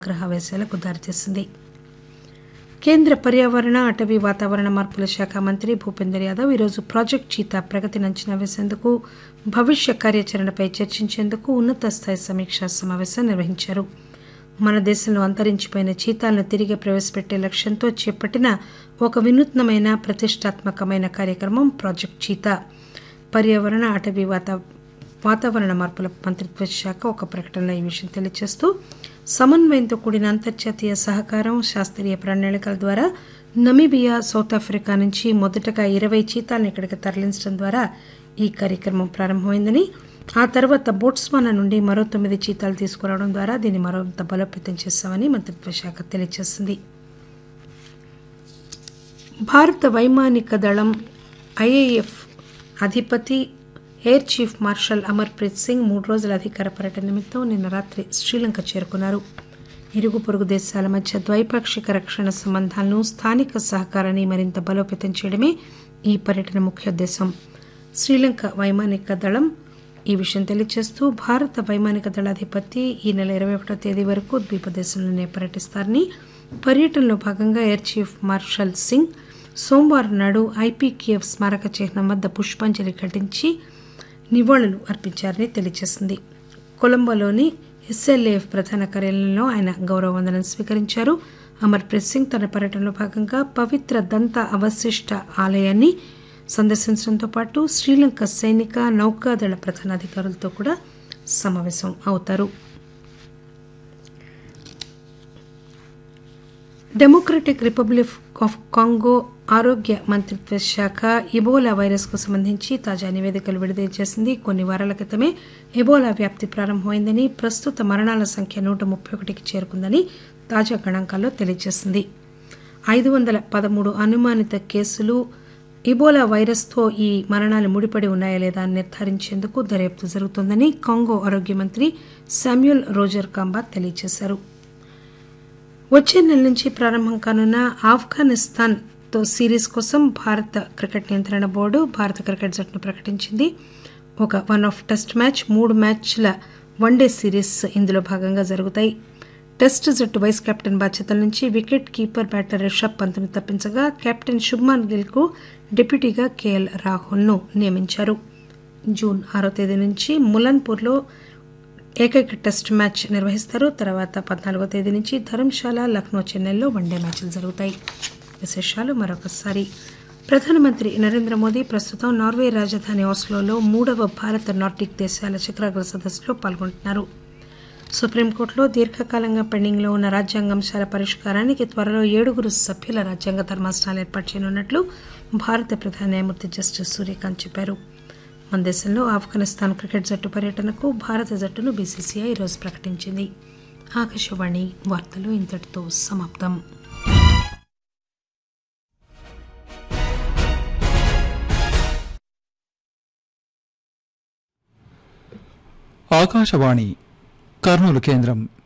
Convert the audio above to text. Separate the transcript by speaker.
Speaker 1: గ్రహావేశాలకు దారితీసింది కేంద్ర పర్యావరణ అటవీ వాతావరణ మార్పుల శాఖ మంత్రి భూపేందర్ యాదవ్ ఈరోజు ప్రాజెక్ట్ చీతా ప్రగతిని అంచనా వేసేందుకు భవిష్య కార్యాచరణపై చర్చించేందుకు ఉన్నత స్థాయి సమీక్షా సమావేశం నిర్వహించారు మన దేశంలో అంతరించిపోయిన చీతాలను తిరిగి ప్రవేశపెట్టే లక్ష్యంతో చేపట్టిన ఒక వినూత్నమైన ప్రతిష్టాత్మకమైన కార్యక్రమం ప్రాజెక్ట్ చీతా పర్యావరణ అటవీ వాత వాతావరణ మార్పుల మంత్రిత్వ శాఖ ఒక ప్రకటనలో ఈ విషయం తెలియజేస్తూ సమన్వయంతో కూడిన అంతర్జాతీయ సహకారం శాస్త్రీయ ప్రణాళికల ద్వారా నమీబియా సౌత్ ఆఫ్రికా నుంచి మొదటగా ఇరవై చీతాలను ఇక్కడికి తరలించడం ద్వారా ఈ కార్యక్రమం ప్రారంభమైందని ఆ తర్వాత బోట్స్వానా నుండి మరో తొమ్మిది చీతాలు తీసుకురావడం ద్వారా దీన్ని మరింత బలోపేతం చేశామని మంత్రిత్వ శాఖ తెలియజేసింది భారత వైమానిక దళం ఐఏఎఫ్ అధిపతి air chief marshal Amarpreet Singh మూడు రోజుల అధికార పర్యటన నిమిత్తం నిన్న రాత్రి శ్రీలంక చేరుకున్నారు ఇరుగు పొరుగు దేశాల మధ్య ద్వైపాక్షిక రక్షణ సంబంధాలను స్థానిక సహకారాన్ని మరింత బలోపేతం చేయడమే ఈ పర్యటన ముఖ్యోద్దేశం శ్రీలంక వైమానిక దళం ఈ విషయం తెలియజేస్తూ భారత వైమానిక దళాధిపతి ఈ నెల ఇరవై ఒకటో తేదీ వరకు ద్వీపదేశంలోనే పర్యటిస్తారని పర్యటనలో భాగంగా ఎయిర్ చీఫ్ మార్షల్ సింగ్ సోమవారం నాడు ఐపీకేఎఫ్ స్మారక చిహ్నం వద్ద పుష్పాంజలి ఘటించి నివాళులు అర్పించారని తెలియజేసింది కొలంబోలోని ఎస్ఎల్ఏఎఫ్ ప్రధాన కార్యాలయంలో ఆయన గౌరవ వందనం స్వీకరించారు అమర్ప్రీత్ సింగ్ తన పర్యటనలో భాగంగా పవిత్ర దంత అవశిష్ట ఆలయాన్ని సందర్శించడంతో పాటు శ్రీలంక సైనిక నౌకాదళ ప్రధానాధికారులతో కూడా సమావేశం అవుతారు డెమోక్రటిక్ రిపబ్లిక్ ఆఫ్ కాంగో ఆరోగ్య మంత్రిత్వ శాఖ ఇబోలా వైరస్ కు సంబంధించి తాజా నివేదికలు విడుదల చేసింది కొన్ని వారాల క్రితమే ఎబోలా వ్యాప్తి ప్రారంభమైందని ప్రస్తుత మరణాల సంఖ్య నూట ముప్పై ఒకటికి చేరుకుందని తాజా గణాంకాల్లో తెలియజేసింది ఐదు వందల పదమూడు అనుమానిత కేసులు ఇబోలా వైరస్తో ఈ మరణాలు ముడిపడి ఉన్నాయా లేదా అని నిర్ధారించేందుకు దర్యాప్తు జరుగుతోందని కాంగో ఆరోగ్య మంత్రి శామ్యుల్ రోజర్ కాంబా తెలియజేశారు వచ్చే నెల నుంచి ప్రారంభం కానున్న ఆఫ్ఘనిస్తాన్ తో సిరీస్ కోసం భారత క్రికెట్ నియంత్రణ బోర్డు భారత క్రికెట్ జట్టును ప్రకటించింది ఒక వన్ ఆఫ్ టెస్ట్ మ్యాచ్ మూడు మ్యాచ్ల వన్డే సిరీస్ ఇందులో భాగంగా జరుగుతాయి టెస్ట్ జట్టు వైస్ కెప్టెన్ బాధ్యతల నుంచి వికెట్ కీపర్ బ్యాటర్ రిషబ్ పంత్ను తప్పించగా కెప్టెన్ శుభ్మాన్ గిల్కు డిప్యూటీగా కేఎల్ రాహుల్ను నియమించారు జూన్ ఆరో తేదీ నుంచి ములన్పూర్లో ఏకైక టెస్ట్ మ్యాచ్ నిర్వహిస్తారు తర్వాత పద్నాలుగో తేదీ నుంచి ధర్మశాల లక్నో చెన్నైలో వన్డే మ్యాచ్లు జరుగుతాయి విశేషాలు మరొకసారి ప్రధానమంత్రి నరేంద్ర మోదీ ప్రస్తుతం నార్వే రాజధాని ఆస్లోలో మూడవ భారత నార్డిక్ దేశాల శిఖరాగ్ర సదస్సులో పాల్గొంటున్నారు సుప్రీంకోర్టులో దీర్ఘకాలంగా పెండింగ్లో ఉన్న రాజ్యాంగాంశాల పరిష్కారానికి త్వరలో ఏడుగురు సభ్యుల రాజ్యాంగ ధర్మాసనాలు ఏర్పాటు చేయనున్నట్లు భారత ప్రధాన న్యాయమూర్తి జస్టిస్ సూర్యకాంత్ చెప్పారు మన దేశంలో ఆఫ్ఘనిస్తాన్ క్రికెట్ జట్టు పర్యటనకు భారత జట్టును బీసీసీఐ ఈరోజు ప్రకటించింది ఆకాశవాణి వార్తలు ఇంతటితో సమాప్తం
Speaker 2: ఆకాశవాణి కర్నూలు కేంద్రం